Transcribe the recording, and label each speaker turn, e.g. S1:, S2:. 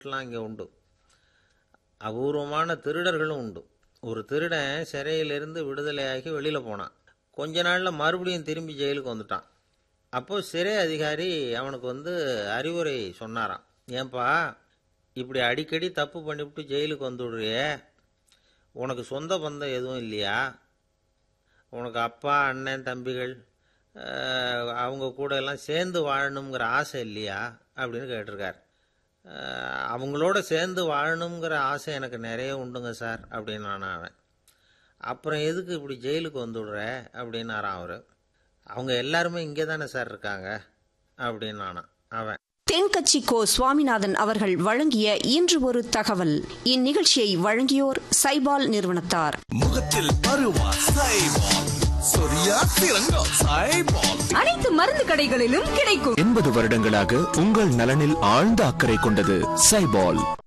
S1: எல்லாம் இங்கே உண்டு அபூர்வமான திருடர்களும் உண்டு ஒரு திருடன் சிறையிலிருந்து விடுதலையாகி வெளியில் போனான் கொஞ்ச நாளில் மறுபடியும் திரும்பி ஜெயிலுக்கு வந்துட்டான் அப்போது சிறை அதிகாரி அவனுக்கு வந்து அறிவுரை சொன்னாராம் ஏன்பா இப்படி அடிக்கடி தப்பு பண்ணிவிட்டு ஜெயிலுக்கு வந்துவிடுறியே உனக்கு சொந்த பந்தம் எதுவும் இல்லையா உனக்கு அப்பா அண்ணன் தம்பிகள் அஹ், அவங்க கூட எல்லாம் சேர்ந்து வாழணுங்கிற ஆசை இல்லையா அப்படின்னு கேட்டிருக்கார் அஹ், அவங்களோட சேர்ந்து வாழணுங்கிற ஆசை எனக்கு நிறைய உண்டுங்க சார் அப்படின்னு நான் அவன் அப்புறம் எதுக்கு இப்படி ஜெயிலுக்கு வந்துவிடுற அப்படின்னாரான் அவர் அவங்க எல்லாருமே இங்கே தானே சார் இருக்காங்க அப்படின்னு நானான் அவன்
S2: தென்கட்சி கோ சுவாமிநாதன் அவர்கள் வழங்கிய இன்று ஒரு தகவல் இந்நிகழ்ச்சியை வழங்கியோர் சைபால் நிறுவனத்தார்
S3: முகத்தில் பருவா சைபால் சொரியா திரங்கா சைபால்
S4: அனைத்து மருந்து கடைகளிலும் கிடைக்கும்
S5: எண்பது வருடங்களாக உங்கள் நலனில் ஆழ்ந்த அக்கறை கொண்டது சைபால்